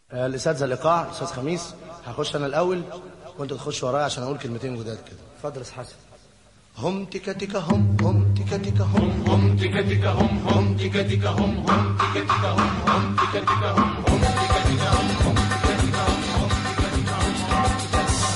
آه، الاساتذه الايقاع الاستاذ خميس هخش انا الاول وانت تخش ورايا عشان اقول كلمتين جداد كده اتفضل يا أستاذ حسن هم تيكا تيكا هم هم تيكا تيكا هم هم تيكا تيكا هم هم تيكا تيكا هم هم تيكا تيكا هم هم تيكا تيكا هم هم تيكا تيكا هم هم تيكا تيكا هم هم تيكا تيكا هم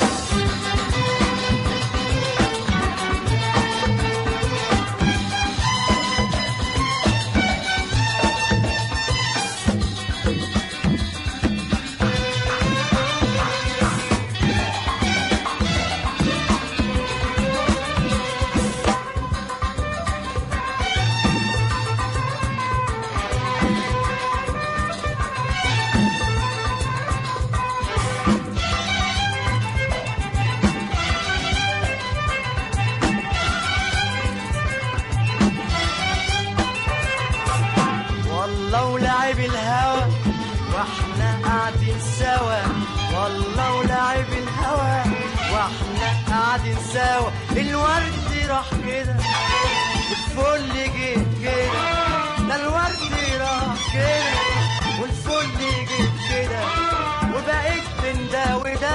والله ولعب الهوى واحنا قاعدين سوا والله ولعب الهوى واحنا قاعدين سوا الورد راح كده والفل جه كده ده الورد راح كده والفل جه كده وبقيت من ده وده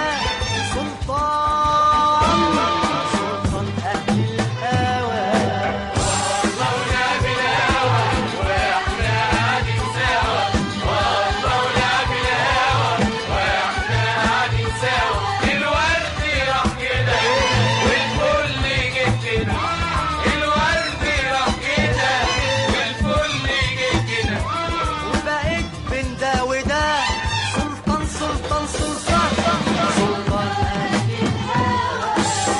سلطان سلطان اهل الهوى وبقيت بين ده وده سلطان سلطان سلطان سلطان أهل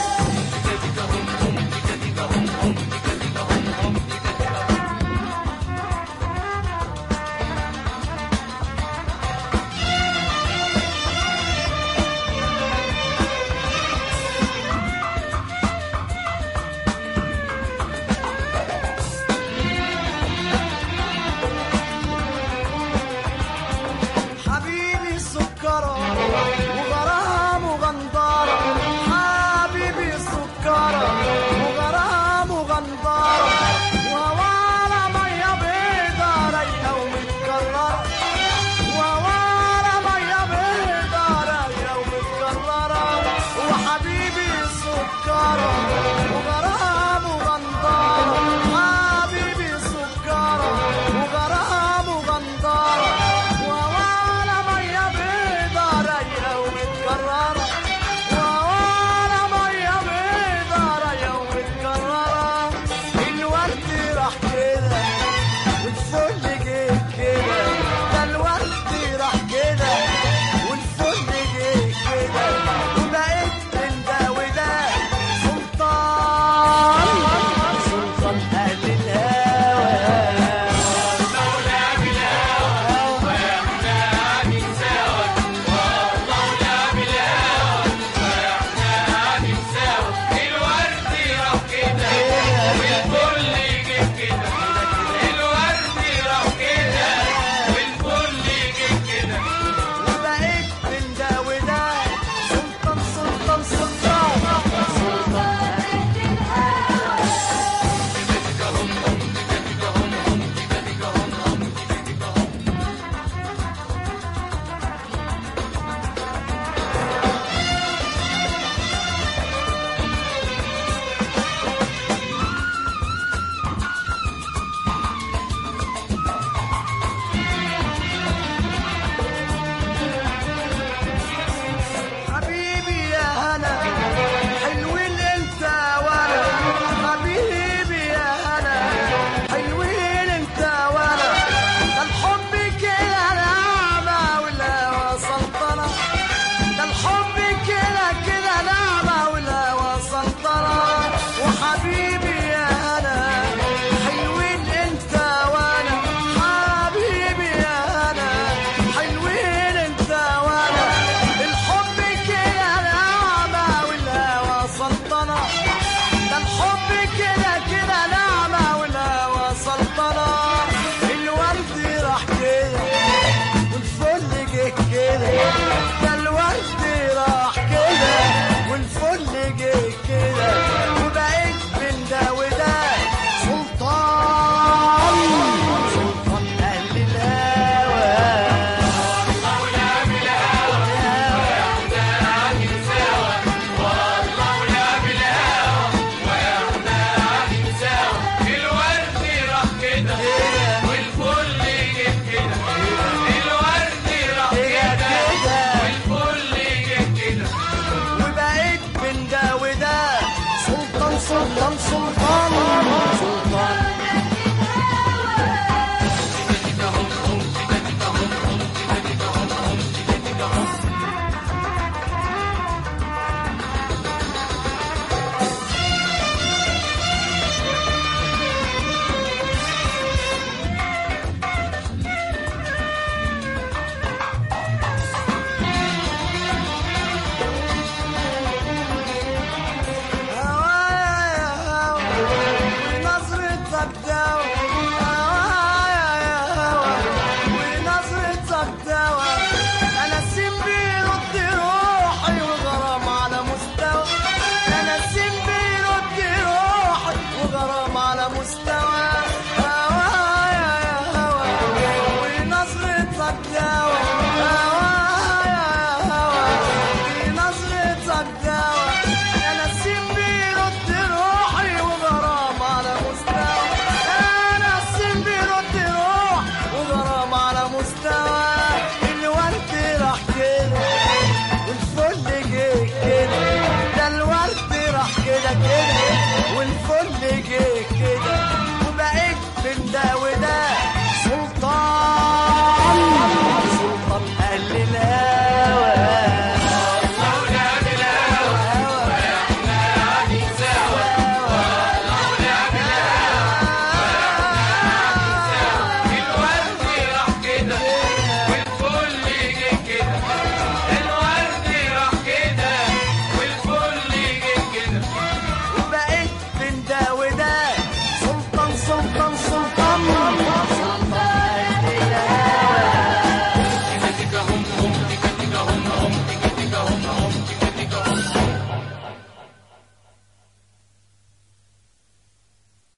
حبيبي سكرة وغرام وغندارة حبيبي سكرة وغرام وغندارة وورا مية بيضة رايقة ومتكررة وورا مية بيضة رايقة ومتكررة وحبيبي سكرة وغرام وغندارة حبيبي سكرة وغرام وغندارة ووالا مية بيضة رايقة ومتكررة ووالا مية بيضة رايقة ومتكررة الورد راح كده والفل جه كده ده الورد راح كده والفل جه كده وبقيت من ده وده سلطان سلطان أهل الهوى وبقيت من ده وده سلطان سلطان سلطان سلطان حبيبي يا هنا حلوين انت وانا حبيبي يا هنا حلوين انت وانا ده الحب كده نعمة والهوى سلطنة ده الحب كده كده نعمة والهوى سلطنة وحبيبي يا هنا حلوين انت وانا حبيبي يا هنا حلوين انت وانا الحب كده نعمة والهوى سلطنة ده الحب كده كده نعمة والهوى سلطنة الورد راح كده والفل جه كده